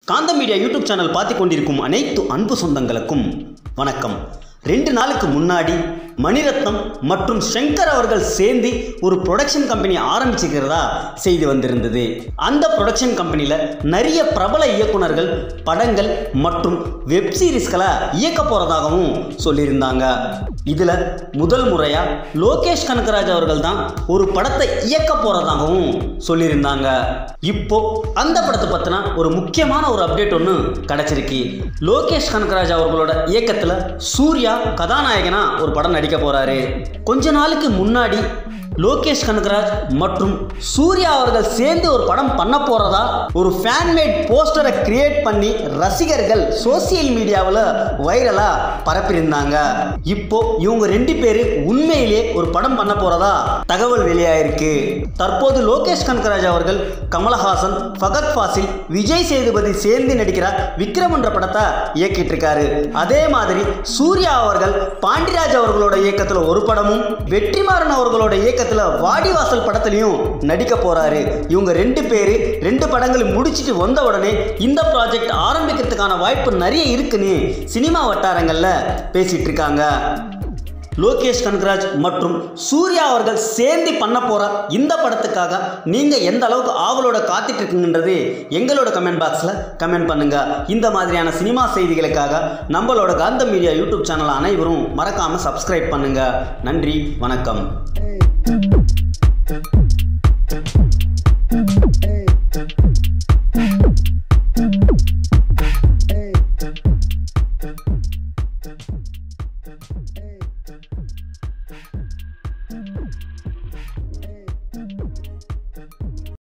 காந்த media YouTube channel பார்த்து கொண்டிருக்கும் அனைத்து அன்பு சொந்தங்களுக்கும் வணக்கம் ரெண்டு நாளுக்கு முன்னாடி மணிரத்னம் மற்றும் சங்கர் அவர்கள் சேர்ந்து ஒரு ப்ரொடக்ஷன் கம்பெனி ஆரம்பிச்சுக்கிறதா செய்தி வந்திருந்தது அந்த ப்ரொடக்ஷன் கம்பெனியில் நிறைய பிரபல இயக்குனர்கள் படங்கள் மற்றும் வெப் சீரிஸ்களை இயக்க போகிறதாகவும் சொல்லியிருந்தாங்க இதில் முதல் முறையாக லோகேஷ் கனகராஜ் அவர்கள் தான் ஒரு படத்தை இயக்க போகிறதாகவும் சொல்லியிருந்தாங்க இப்போ அந்த படத்தை பற்றின ஒரு முக்கியமான ஒரு அப்டேட் ஒன்று கிடச்சிருக்கு லோகேஷ் கனகராஜ் அவர்களோட இயக்கத்தில் சூர்யா கதாநாயகனா ஒரு படம் நடிக்க போகிறாரு கொஞ்ச நாளுக்கு முன்னாடி லோகேஷ் கனகராஜ் மற்றும் சூர்யா அவர்கள் சேர்ந்து ஒரு படம் பண்ண போறதா ஒரு ஃபேன்மேட் போஸ்டரை கிரியேட் பண்ணி ரசிகர்கள் சோசியல் மீடியாவில் வைரலாக பரப்பியிருந்தாங்க இப்போ இவங்க ரெண்டு பேரு உண்மையிலேயே ஒரு படம் பண்ண போறதா தகவல் வெளியாயிருக்கு தற்போது லோகேஷ் கனகராஜ் அவர்கள் கமலஹாசன் ஃபகத் ஃபாசில் விஜய் சேதுபதி சேர்ந்து நடிக்கிற விக்ரம் என்ற படத்தை இயக்கிட்டு இருக்காரு அதே மாதிரி சூர்யா அவர்கள் பாண்டிராஜ் அவர்களோட இயக்கத்தில் ஒரு படமும் வெற்றிமாறன் அவர்களோட இயக்கத்தில் வாடிவாசல் படத்துலையும் நடிக்க போறாரு இவங்க ரெண்டு பேர் ரெண்டு படங்கள் முடிச்சிட்டு வந்த உடனே இந்த ப்ராஜெக்ட் ஆரம்பிக்கிறதுக்கான வாய்ப்பு நிறைய இருக்குன்னு சினிமா வட்டாரங்களில் பேசிட்டு இருக்காங்க லோகேஷ் கனகராஜ் மற்றும் சூர்யா அவர்கள் சேர்ந்து பண்ண போற இந்த படத்துக்காக நீங்க எந்த அளவுக்கு ஆவலோட காத்துட்டு இருக்கீங்கன்றது எங்களோட கமெண்ட் பாக்ஸ்ல கமெண்ட் பண்ணுங்க இந்த மாதிரியான சினிமா செய்திகளுக்காக நம்மளோட காந்த மீடியா யூடியூப் சேனல் அனைவரும் மறக்காம சப்ஸ்கிரைப் பண்ணுங்க நன்றி வணக்கம்